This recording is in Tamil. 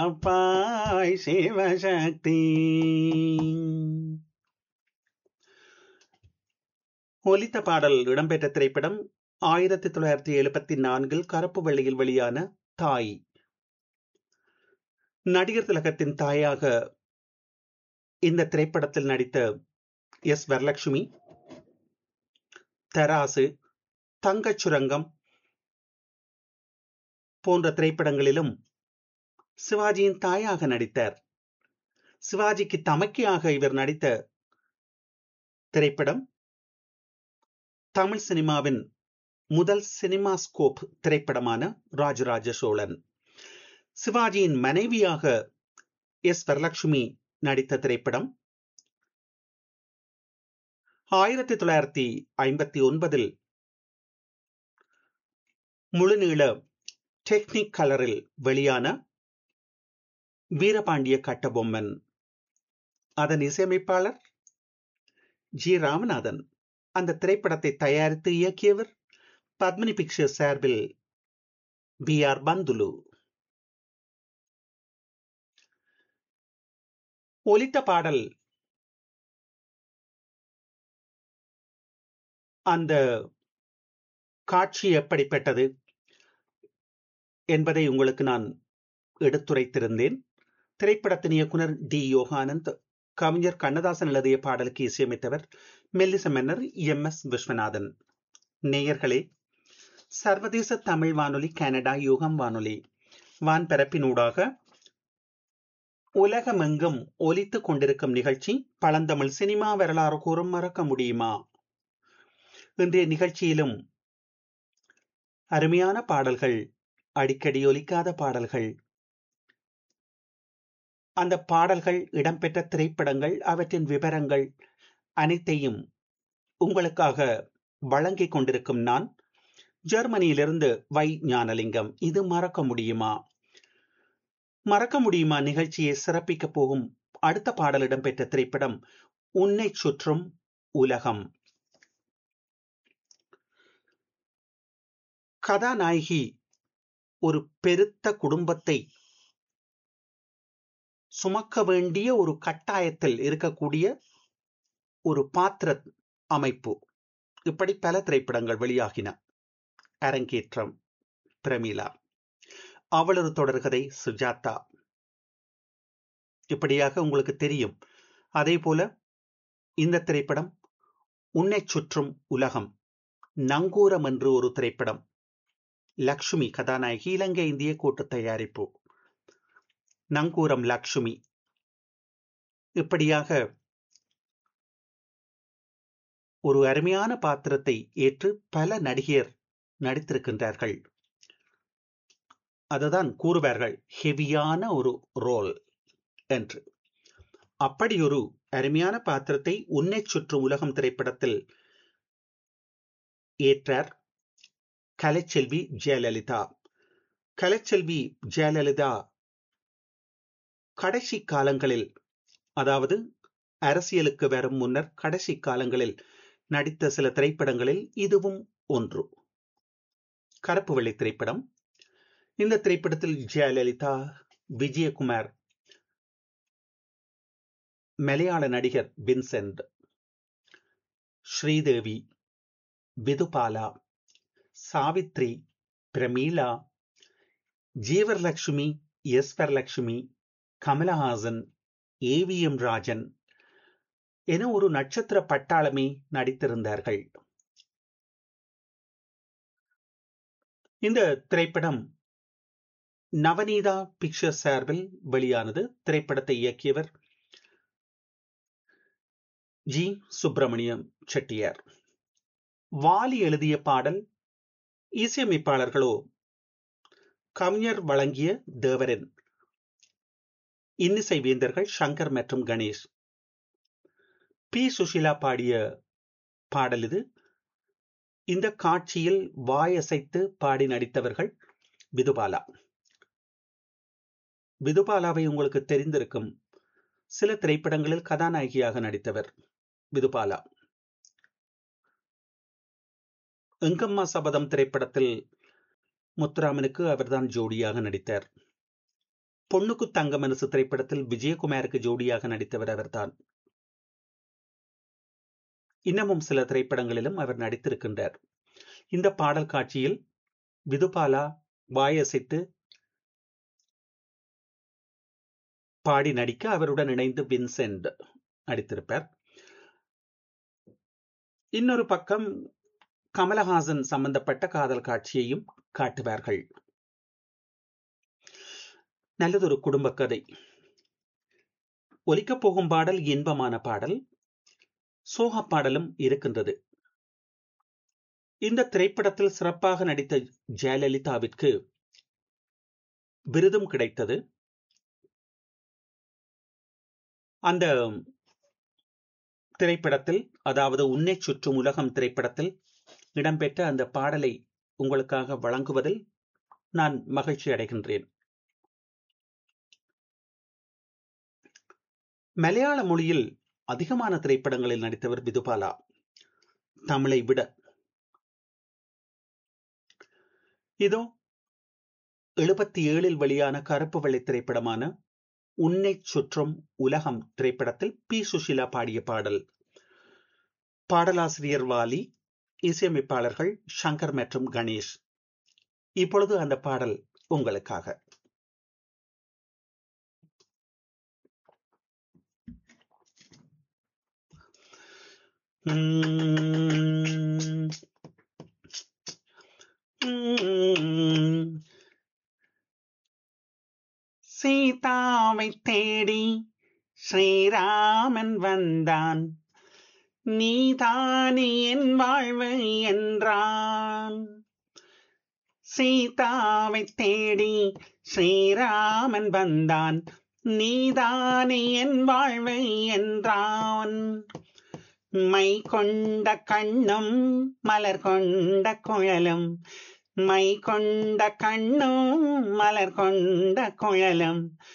அப்பாய் சிவசக்தி ஒலித்த பாடல் இடம்பெற்ற திரைப்படம் ஆயிரத்தி தொள்ளாயிரத்தி எழுபத்தி நான்கில் கருப்பு வெள்ளையில் வெளியான தாய் நடிகர் திலகத்தின் தாயாக இந்த திரைப்படத்தில் நடித்த எஸ் வரலட்சுமி தராசு தங்கச் சுரங்கம் போன்ற திரைப்படங்களிலும் சிவாஜியின் தாயாக நடித்தார் சிவாஜிக்கு தமக்கியாக இவர் நடித்த திரைப்படம் தமிழ் சினிமாவின் முதல் சினிமா ஸ்கோப் திரைப்படமான ராஜராஜ சோழன் சிவாஜியின் மனைவியாக எஸ் வரலட்சுமி நடித்த திரைப்படம் ஆயிரத்தி தொள்ளாயிரத்தி ஐம்பத்தி ஒன்பதில் முழுநீள டெக்னிக் கலரில் வெளியான வீரபாண்டிய கட்டபொம்மன் அதன் இசையமைப்பாளர் ஜி ராமநாதன் அந்த திரைப்படத்தை தயாரித்து இயக்கியவர் பத்மினி பிக்சர்ஸ் சார்பில் பி ஆர் பந்துலு ஒலித்த பாடல் அந்த காட்சி எப்படிப்பட்டது என்பதை உங்களுக்கு நான் எடுத்துரைத்திருந்தேன் திரைப்படத்தின் இயக்குனர் டி யோகானந்த் கவிஞர் கண்ணதாசன் எழுதிய பாடலுக்கு இசையமைத்தவர் மெல்லிச மன்னர் எம் எஸ் விஸ்வநாதன் நேயர்களே சர்வதேச தமிழ் வானொலி கனடா யுகம் வானொலி வான்பரப்பினூடாக உலகமெங்கும் ஒலித்துக் கொண்டிருக்கும் நிகழ்ச்சி பழந்தமிழ் சினிமா வரலாறு கூறும் மறக்க முடியுமா இன்றைய நிகழ்ச்சியிலும் அருமையான பாடல்கள் அடிக்கடி ஒலிக்காத பாடல்கள் அந்த பாடல்கள் இடம்பெற்ற திரைப்படங்கள் அவற்றின் விவரங்கள் அனைத்தையும் உங்களுக்காக வழங்கிக் கொண்டிருக்கும் நான் ஜெர்மனியிலிருந்து வை ஞானலிங்கம் இது மறக்க முடியுமா மறக்க முடியுமா நிகழ்ச்சியை சிறப்பிக்க போகும் அடுத்த பாடல் இடம்பெற்ற திரைப்படம் உன்னை சுற்றும் உலகம் கதாநாயகி ஒரு பெருத்த குடும்பத்தை சுமக்க வேண்டிய ஒரு கட்டாயத்தில் இருக்கக்கூடிய ஒரு பாத்திர அமைப்பு இப்படி பல திரைப்படங்கள் வெளியாகின அரங்கேற்றம் பிரமிளா அவளது தொடர்கதை சுஜாதா இப்படியாக உங்களுக்கு தெரியும் அதே போல இந்த திரைப்படம் உன்னை சுற்றும் உலகம் நங்கூரம் என்று ஒரு திரைப்படம் லக்ஷ்மி கதாநாயகி இலங்கை இந்திய கூட்டு தயாரிப்பு நங்கூரம் லக்ஷ்மி இப்படியாக ஒரு அருமையான பாத்திரத்தை ஏற்று பல நடிகர் நடித்திருக்கின்றார்கள் அதுதான் கூறுவார்கள் ஹெவியான ஒரு ரோல் என்று அப்படி ஒரு அருமையான பாத்திரத்தை உன்னை சுற்று உலகம் திரைப்படத்தில் ஏற்றார் கலைச்செல்வி ஜெயலலிதா கலைச்செல்வி ஜெயலலிதா கடைசி காலங்களில் அதாவது அரசியலுக்கு வரும் முன்னர் கடைசி காலங்களில் நடித்த சில திரைப்படங்களில் இதுவும் ஒன்று கருப்பு வெள்ளை திரைப்படம் இந்த திரைப்படத்தில் ஜெயலலிதா விஜயகுமார் மலையாள நடிகர் வின்சென்ட் ஸ்ரீதேவி விதுபாலா சாவித்ரி பிரமீளா ஜீவர்லட்சுமி எஸ் வரலட்சுமி கமலஹாசன் ஏவிஎம் ராஜன் என ஒரு நட்சத்திர பட்டாளமே நடித்திருந்தார்கள் இந்த திரைப்படம் நவநீதா பிக்சர் சார்பில் வெளியானது திரைப்படத்தை இயக்கியவர் ஜி சுப்பிரமணியம் செட்டியார் வாலி எழுதிய பாடல் இசையமைப்பாளர்களோ கவிஞர் வழங்கிய தேவரன் இன்னிசை வேந்தர்கள் சங்கர் மற்றும் கணேஷ் பி சுஷிலா பாடிய பாடல் இது இந்த காட்சியில் வாயசைத்து பாடி நடித்தவர்கள் விதுபாலா விதுபாலாவை உங்களுக்கு தெரிந்திருக்கும் சில திரைப்படங்களில் கதாநாயகியாக நடித்தவர் விதுபாலா எங்கம்மா சபதம் திரைப்படத்தில் முத்துராமனுக்கு அவர்தான் ஜோடியாக நடித்தார் பொண்ணுக்கு தங்க மனசு திரைப்படத்தில் விஜயகுமாருக்கு ஜோடியாக நடித்தவர் அவர்தான் இன்னமும் சில திரைப்படங்களிலும் அவர் நடித்திருக்கின்றார் இந்த பாடல் காட்சியில் விதுபாலா வாயசைத்து பாடி நடிக்க அவருடன் இணைந்து வின்சென்ட் நடித்திருப்பார் இன்னொரு பக்கம் கமலஹாசன் சம்பந்தப்பட்ட காதல் காட்சியையும் காட்டுவார்கள் நல்லதொரு குடும்ப கதை ஒலிக்கப் போகும் பாடல் இன்பமான பாடல் சோக பாடலும் இருக்கின்றது இந்த திரைப்படத்தில் சிறப்பாக நடித்த ஜெயலலிதாவிற்கு விருதும் கிடைத்தது அந்த திரைப்படத்தில் அதாவது உன்னை சுற்றும் உலகம் திரைப்படத்தில் இடம்பெற்ற அந்த பாடலை உங்களுக்காக வழங்குவதில் நான் மகிழ்ச்சி அடைகின்றேன் மலையாள மொழியில் அதிகமான திரைப்படங்களில் நடித்தவர் விதுபாலா தமிழை விட இதோ எழுபத்தி ஏழில் வெளியான கருப்பு வெள்ளை திரைப்படமான உன்னை சுற்றும் உலகம் திரைப்படத்தில் பி சுஷிலா பாடிய பாடல் பாடலாசிரியர் வாலி இசையமைப்பாளர்கள் சங்கர் மற்றும் கணேஷ் இப்பொழுது அந்த பாடல் உங்களுக்காக சீதாவை தேடி ஸ்ரீராமன் வந்தான் நீதானே என் வாழ்வு என்றான் சீதாவை தேடி ஸ்ரீராமன் வந்தான் நீதானே என் வாழ்வு என்றான் மை கொண்ட கண்ணும் மலர் கொண்ட குழலும் மை கொண்ட கண்ணும் மலர் கொண்ட குழலும்